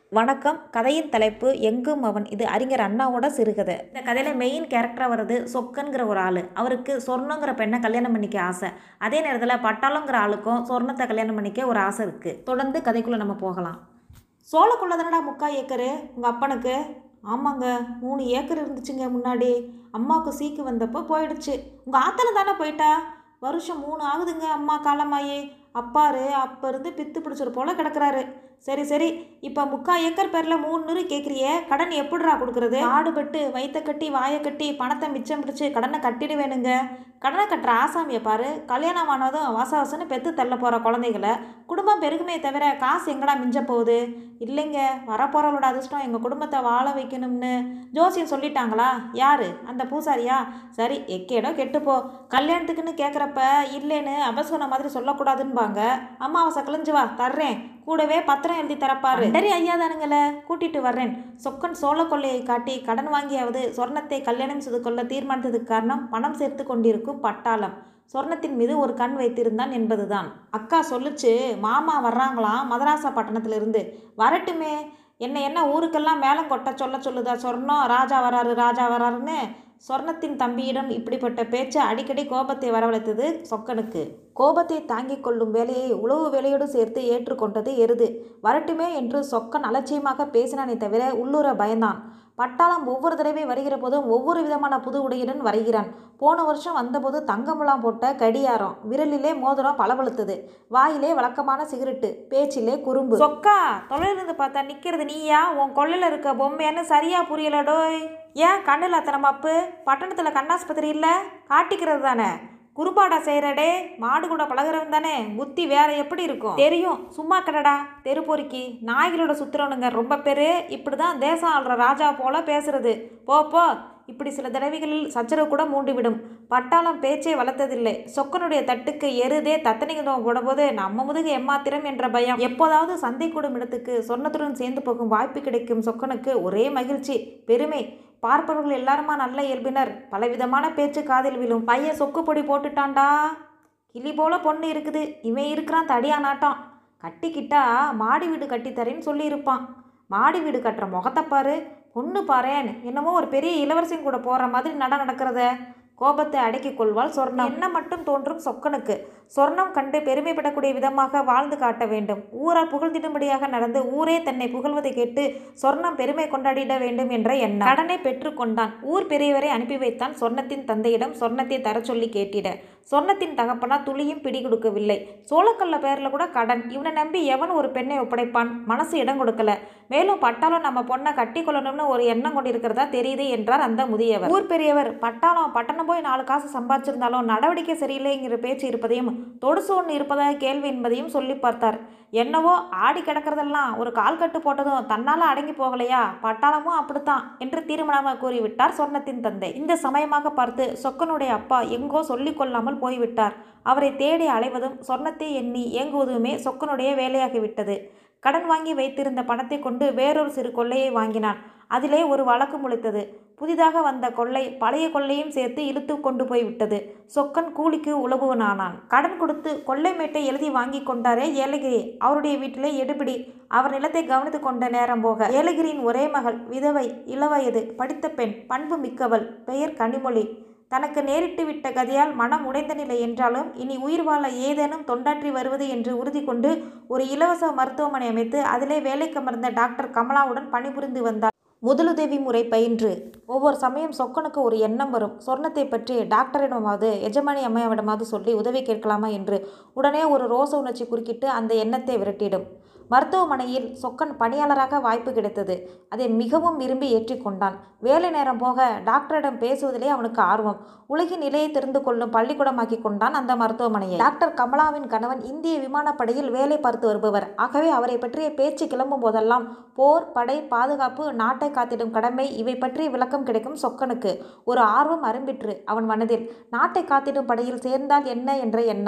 வணக்கம் கதையின் தலைப்பு எங்கும் அவன் இது அறிஞர் அண்ணாவோட சிறுகதை இந்த கதையில் மெயின் கேரக்டராக வருது சொக்கன்கிற ஒரு ஆள் அவருக்கு சொர்ணங்கிற பெண்ணை கல்யாணம் பண்ணிக்க ஆசை அதே நேரத்தில் பட்டாளங்கிற ஆளுக்கும் சொர்ணத்தை கல்யாணம் பண்ணிக்க ஒரு ஆசை இருக்குது தொடர்ந்து கதைக்குள்ளே நம்ம போகலாம் சோளக்குள்ள தானடா முக்கா ஏக்கரு உங்கள் அப்பனுக்கு ஆமாங்க மூணு ஏக்கர் இருந்துச்சுங்க முன்னாடி அம்மாவுக்கு சீக்கு வந்தப்போ போயிடுச்சு உங்கள் ஆத்தல தானே போயிட்டா வருஷம் மூணு ஆகுதுங்க அம்மா காலமாயி அப்பாரு அப்போ இருந்து பித்து பிடிச்சது போல கிடக்குறாரு சரி சரி இப்போ முக்கா ஏக்கர் பேரில் மூணு நூறு கேட்குறியே கடன் எப்படிடா கொடுக்குறது ஆடுபட்டு வயிற்ற கட்டி வாயை கட்டி பணத்தை மிச்சம் பிடிச்சு கடனை கட்டிட வேணுங்க கடனை கட்டுற ஆசாமியை பாரு கல்யாணம் ஆனதும் வாச வாசன்னு பெத்து தள்ள போகிற குழந்தைகளை குடும்பம் பெருகுமே தவிர காசு எங்கடா மிஞ்ச போகுது இல்லைங்க வரப்போகிறவளோட அதிர்ஷ்டம் எங்கள் குடும்பத்தை வாழ வைக்கணும்னு ஜோசியம் சொல்லிட்டாங்களா யாரு அந்த பூசாரியா சரி எக்கேடோ கெட்டுப்போ கல்யாணத்துக்குன்னு கேட்குறப்ப இல்லைன்னு அவசரம் மாதிரி சொல்லக்கூடாதுன்பாங்க அம்மாவாசை கிழிஞ்சு வா தர்றேன் கூடவே பத்திரம் எழுதி தரப்பாரு சரி ஐயா தானுங்களே கூட்டிட்டு வர்றேன் சொக்கன் சோழ கொள்ளையை காட்டி கடன் வாங்கியாவது சொர்ணத்தை கல்யாணம் செய்து கொள்ள தீர்மானித்ததுக்கு காரணம் பணம் சேர்த்து கொண்டிருக்கும் பட்டாளம் சொர்ணத்தின் மீது ஒரு கண் வைத்திருந்தான் என்பதுதான் அக்கா சொல்லுச்சு மாமா வர்றாங்களாம் மதராசா பட்டணத்திலிருந்து வரட்டுமே என்ன என்ன ஊருக்கெல்லாம் மேலம் கொட்ட சொல்ல சொல்லுதா சொர்ணம் ராஜா வராரு ராஜா வராருன்னு சொர்ணத்தின் தம்பியிடம் இப்படிப்பட்ட பேச்சு அடிக்கடி கோபத்தை வரவழைத்தது சொக்கனுக்கு கோபத்தை தாங்கிக் கொள்ளும் வேலையை உழவு வேலையோடு சேர்த்து ஏற்றுக்கொண்டது எருது வரட்டுமே என்று சொக்கன் அலட்சியமாக பேசினானே தவிர உள்ளூர பயந்தான் பட்டாளம் ஒவ்வொரு தடவை வருகிற போதும் ஒவ்வொரு விதமான புது உடையுடன் வருகிறான் போன வருஷம் வந்தபோது தங்கமுலாம் போட்ட கடியாரம் விரலிலே மோதிரம் பளபளுத்தது வாயிலே வழக்கமான சிகரெட்டு பேச்சிலே குறும்பு சொக்கா தொலைலிருந்து பார்த்தா நிற்கிறது நீயா உன் கொள்ளையில் இருக்க பொம்மையான்னு சரியா புரியலடோய் ஏன் கண்ணில் அத்தனை மப்பு பட்டணத்தில் கண்ணாஸ்பத்திரி இல்லை காட்டிக்கிறது தானே குறுபாடா செய்கிறடே மாடு கூட பழகிறவன் தானே புத்தி வேற எப்படி இருக்கும் தெரியும் சும்மா கடடா தெரு பொறுக்கி நாய்களோட சுத்துறவனுங்க ரொம்ப பேர் இப்படி தான் தேசம் ஆள்ற ராஜா போல பேசுறது போ போ இப்படி சில தடவைகளில் சச்சரவு கூட மூண்டிவிடும் பட்டாளம் பேச்சே வளர்த்ததில்லை சொக்கனுடைய தட்டுக்கு எருதே தத்தனைக்கு போடும்போது நம்ம முதுகு எம்மாத்திரம் என்ற பயம் எப்போதாவது சந்தை கூடும் இடத்துக்கு சொன்னத்துடன் சேர்ந்து போகும் வாய்ப்பு கிடைக்கும் சொக்கனுக்கு ஒரே மகிழ்ச்சி பெருமை பார்ப்பவர்கள் எல்லாருமா நல்ல இயல்பினர் பலவிதமான பேச்சு காதில் விழும் பையன் சொக்கு பொடி போட்டுட்டான்டா கிளி போல பொண்ணு இருக்குது இவன் இருக்கிறான் தடியா நாட்டம் கட்டிக்கிட்டா மாடி வீடு கட்டித்தரேன்னு சொல்லியிருப்பான் மாடி வீடு கட்டுற முகத்தை பாரு பொண்ணு பாரேன் என்னமோ ஒரு பெரிய இளவரசின் கூட போகிற மாதிரி நட நடக்கிறத கோபத்தை அடக்கிக் கொள்வாள் சொர்ணம் என்ன மட்டும் தோன்றும் சொக்கனுக்கு சொர்ணம் கண்டு பெருமைப்படக்கூடிய விதமாக வாழ்ந்து காட்ட வேண்டும் ஊரால் புகழ்ந்திடும்படியாக நடந்து ஊரே தன்னை புகழ்வதை கேட்டு சொர்ணம் பெருமை கொண்டாடிட வேண்டும் என்ற எண்ணம் கடனை பெற்றுக்கொண்டான் ஊர் பெரியவரை அனுப்பி வைத்தான் சொர்ணத்தின் தந்தையிடம் சொர்ணத்தை தர சொல்லி கேட்டிட சொர்ணத்தின் தகப்பனா துளியும் பிடி கொடுக்கவில்லை சோளக்கல்ல பேரில் கூட கடன் இவனை நம்பி எவன் ஒரு பெண்ணை ஒப்படைப்பான் மனசு இடம் கொடுக்கல மேலும் பட்டாளம் நம்ம பொண்ணை கட்டி கொள்ளணும்னு ஒரு எண்ணம் கொண்டிருக்கிறதா தெரியுது என்றார் அந்த முதியவர் ஊர் பெரியவர் பட்டாளம் பட்டணம் போய் நாலு காசு சம்பாதிச்சிருந்தாலும் நடவடிக்கை சரியில்லைங்கிற பேச்சு இருப்பதையும் தொடுசு ஒன்று இருப்பதாக கேள்வி என்பதையும் சொல்லி பார்த்தார் என்னவோ ஆடி கிடக்கிறதெல்லாம் ஒரு கால் கட்டு போட்டதும் தன்னால் அடங்கி போகலையா பட்டாளமும் அப்படித்தான் என்று தீர்மானமாக கூறிவிட்டார் சொர்ணத்தின் தந்தை இந்த சமயமாக பார்த்து சொக்கனுடைய அப்பா எங்கோ சொல்லிக் கொள்ளாமல் போய்விட்டார் அவரை தேடி அலைவதும் சொர்ணத்தை எண்ணி இயங்குவதுமே சொக்கனுடைய வேலையாகிவிட்டது கடன் வாங்கி வைத்திருந்த பணத்தை கொண்டு வேறொரு சிறு கொள்ளையை வாங்கினான் அதிலே ஒரு வழக்கு முளைத்தது புதிதாக வந்த கொள்ளை பழைய கொள்ளையும் சேர்த்து இழுத்து கொண்டு போய் விட்டது சொக்கன் கூலிக்கு உழவுவனானான் கடன் கொடுத்து கொள்ளை மேட்டை எழுதி வாங்கி கொண்டாரே ஏலகிரி அவருடைய வீட்டிலே எடுபிடி அவர் நிலத்தை கவனித்து கொண்ட நேரம் போக ஏலகிரியின் ஒரே மகள் விதவை இளவயது படித்த பெண் பண்பு மிக்கவள் பெயர் கனிமொழி தனக்கு நேரிட்டு விட்ட கதையால் மனம் உடைந்த நிலை என்றாலும் இனி உயிர் வாழ ஏதேனும் தொண்டாற்றி வருவது என்று உறுதி கொண்டு ஒரு இலவச மருத்துவமனை அமைத்து அதிலே வேலைக்கமர்ந்த டாக்டர் கமலாவுடன் பணிபுரிந்து வந்தார் முதலுதவி முறை பயின்று ஒவ்வொரு சமயம் சொக்கனுக்கு ஒரு எண்ணம் வரும் சொர்ணத்தை பற்றி டாக்டரிடமாவது எஜமானி அம்மையாவிடமாவது சொல்லி உதவி கேட்கலாமா என்று உடனே ஒரு ரோச உணர்ச்சி குறுக்கிட்டு அந்த எண்ணத்தை விரட்டிடும் மருத்துவமனையில் சொக்கன் பணியாளராக வாய்ப்பு கிடைத்தது அதை மிகவும் விரும்பி ஏற்றிக்கொண்டான் வேலை நேரம் போக டாக்டரிடம் பேசுவதிலே அவனுக்கு ஆர்வம் உலகின் நிலையை தெரிந்து கொள்ளும் பள்ளிக்கூடமாக்கி கொண்டான் அந்த மருத்துவமனையை டாக்டர் கமலாவின் கணவன் இந்திய விமானப்படையில் வேலை பார்த்து வருபவர் ஆகவே அவரை பற்றிய பேச்சு கிளம்பும் போதெல்லாம் போர் படை பாதுகாப்பு நாட்டை காத்திடும் கடமை இவை பற்றிய விளக்கம் கிடைக்கும் சொக்கனுக்கு ஒரு ஆர்வம் அரும்பிற்று அவன் மனதில் நாட்டை காத்திடும் படையில் சேர்ந்தால் என்ன என்ற எண்ணம்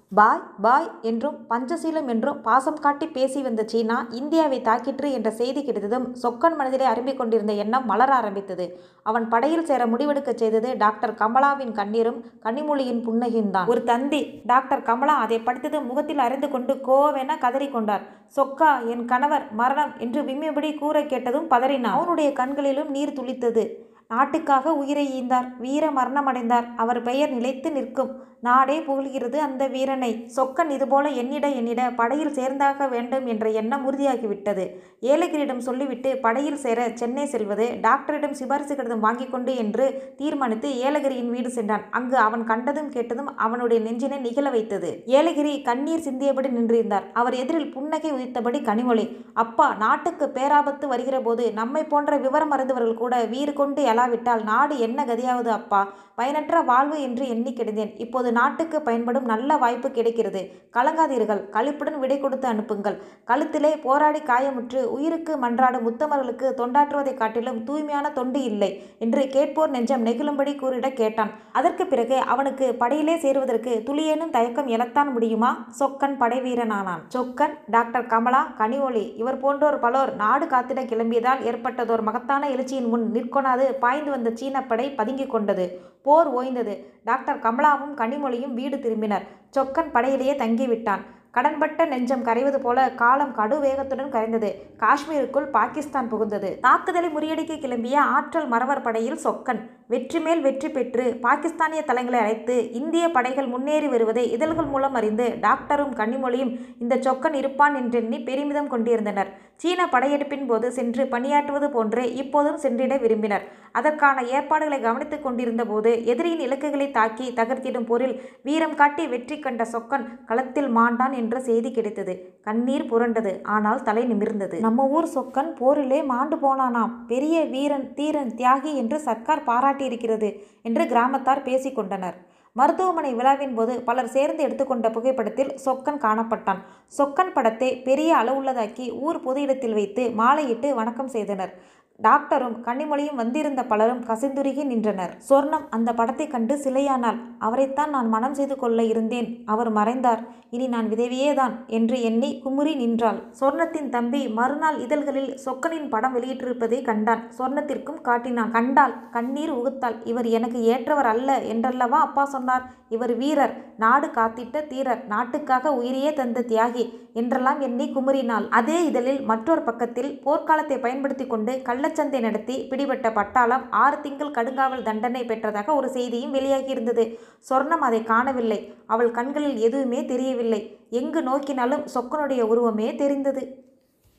பாய் பாய் என்றும் பஞ்சசீலம் என்றும் பாசம் காட்டி பேசி வந்த சீனா இந்தியாவை தாக்கிற்று என்ற செய்தி கிடைத்ததும் சொக்கன் மனதிலே அரும்பிக் கொண்டிருந்த எண்ணம் மலர ஆரம்பித்தது அவன் படையில் சேர முடிவெடுக்கச் செய்தது டாக்டர் கமலாவின் கண்ணீரும் கனிமொழியின் புன்னகையும் தான் ஒரு தந்தி டாக்டர் கமலா அதை படித்தது முகத்தில் அறிந்து கொண்டு கோவென கதறிக்கொண்டார் சொக்கா என் கணவர் மரணம் என்று விம்மியபடி கூற கேட்டதும் பதறினான் அவனுடைய கண்களிலும் நீர் துளித்தது நாட்டுக்காக உயிரை ஈந்தார் வீர மரணமடைந்தார் அவர் பெயர் நிலைத்து நிற்கும் நாடே புகழ்கிறது அந்த வீரனை சொக்கன் இதுபோல எண்ணிட எண்ணிட படையில் சேர்ந்தாக வேண்டும் என்ற எண்ணம் உறுதியாகிவிட்டது ஏலகிரியிடம் சொல்லிவிட்டு படையில் சேர சென்னை செல்வது டாக்டரிடம் சிபாரிசு கடிதம் வாங்கிக் கொண்டு என்று தீர்மானித்து ஏலகிரியின் வீடு சென்றான் அங்கு அவன் கண்டதும் கேட்டதும் அவனுடைய நெஞ்சினை நிகழ வைத்தது ஏலகிரி கண்ணீர் சிந்தியபடி நின்றிருந்தார் அவர் எதிரில் புன்னகை உதித்தபடி கனிமொழி அப்பா நாட்டுக்கு பேராபத்து வருகிற போது நம்மை போன்ற விவரம் அறிந்தவர்கள் கூட வீறு கொண்டு எழாவிட்டால் நாடு என்ன கதியாவது அப்பா பயனற்ற வாழ்வு என்று எண்ணி கிடந்தேன் இப்போது நாட்டுக்கு பயன்படும் நல்ல வாய்ப்பு கிடைக்கிறது கலங்காதீர்கள் களிப்புடன் விடை கொடுத்து அனுப்புங்கள் கழுத்திலே போராடி காயமுற்று உயிருக்கு மன்றாடும் உத்தமர்களுக்கு தொண்டாற்றுவதைக் காட்டிலும் தூய்மையான தொண்டு இல்லை என்று கேட்போர் நெஞ்சம் நெகிழும்படி கூறிட கேட்டான் அதற்கு பிறகு அவனுக்கு படையிலே சேருவதற்கு துளியேனும் தயக்கம் எழத்தான் முடியுமா சொக்கன் படை வீரனானான் சொக்கன் டாக்டர் கமலா கனிமொழி இவர் போன்றோர் பலோர் நாடு காத்திட கிளம்பியதால் ஏற்பட்டதோர் மகத்தான எழுச்சியின் முன் நிற்கொணாது பாய்ந்து வந்த சீனப்படை பதுங்கிக் கொண்டது போர் ஓய்ந்தது டாக்டர் கமலாவும் கனிமொழியும் வீடு திரும்பினர் சொக்கன் படையிலேயே தங்கிவிட்டான் கடன்பட்ட நெஞ்சம் கரைவது போல காலம் கடு வேகத்துடன் கரைந்தது காஷ்மீருக்குள் பாகிஸ்தான் புகுந்தது தாக்குதலை முறியடிக்க கிளம்பிய ஆற்றல் மறவர் படையில் சொக்கன் வெற்றி மேல் வெற்றி பெற்று பாகிஸ்தானிய தளங்களை அழைத்து இந்திய படைகள் முன்னேறி வருவதை இதழ்கள் மூலம் அறிந்து டாக்டரும் கன்னிமொழியும் இந்த சொக்கன் இருப்பான் என்றெண்ணி பெருமிதம் கொண்டிருந்தனர் சீன படையெடுப்பின் போது சென்று பணியாற்றுவது போன்றே இப்போதும் சென்றிட விரும்பினர் அதற்கான ஏற்பாடுகளை கவனித்துக் கொண்டிருந்த போது எதிரியின் இலக்குகளை தாக்கி தகர்த்திடும் போரில் வீரம் காட்டி வெற்றி கண்ட சொக்கன் களத்தில் மாண்டான் என்ற செய்தி கிடைத்தது கண்ணீர் புரண்டது ஆனால் தலை நிமிர்ந்தது நம்ம ஊர் சொக்கன் போரிலே மாண்டு போனானாம் பெரிய வீரன் தீரன் தியாகி என்று சர்க்கார் பாராட்டியிருக்கிறது என்று கிராமத்தார் பேசிக்கொண்டனர் மருத்துவமனை விழாவின் போது பலர் சேர்ந்து எடுத்துக்கொண்ட புகைப்படத்தில் சொக்கன் காணப்பட்டான் சொக்கன் படத்தை பெரிய அளவுள்ளதாக்கி ஊர் பொது இடத்தில் வைத்து மாலையிட்டு வணக்கம் செய்தனர் டாக்டரும் கன்னிமொழியும் வந்திருந்த பலரும் கசிந்துருகி நின்றனர் சொர்ணம் அந்த படத்தை கண்டு சிலையானாள் அவரைத்தான் நான் மனம் செய்து கொள்ள இருந்தேன் அவர் மறைந்தார் இனி நான் விதவியேதான் என்று எண்ணி குமுறி நின்றாள் சொர்ணத்தின் தம்பி மறுநாள் இதழ்களில் சொக்கனின் படம் வெளியிட்டிருப்பதை கண்டான் சொர்ணத்திற்கும் காட்டினான் கண்டாள் கண்ணீர் உகுத்தாள் இவர் எனக்கு ஏற்றவர் அல்ல என்றல்லவா அப்பா சொன்னார் இவர் வீரர் நாடு காத்திட்ட தீரர் நாட்டுக்காக உயிரையே தந்த தியாகி என்றெல்லாம் எண்ணி குமுறினாள் அதே இதழில் மற்றொரு பக்கத்தில் போர்க்காலத்தை பயன்படுத்தி கொண்டு கள்ளச்சந்தை நடத்தி பிடிபட்ட பட்டாளம் ஆறு திங்கள் கடுங்காவல் தண்டனை பெற்றதாக ஒரு செய்தியும் வெளியாகியிருந்தது சொர்ணம் அதை காணவில்லை அவள் கண்களில் எதுவுமே தெரியவில்லை எங்கு நோக்கினாலும் சொக்கனுடைய உருவமே தெரிந்தது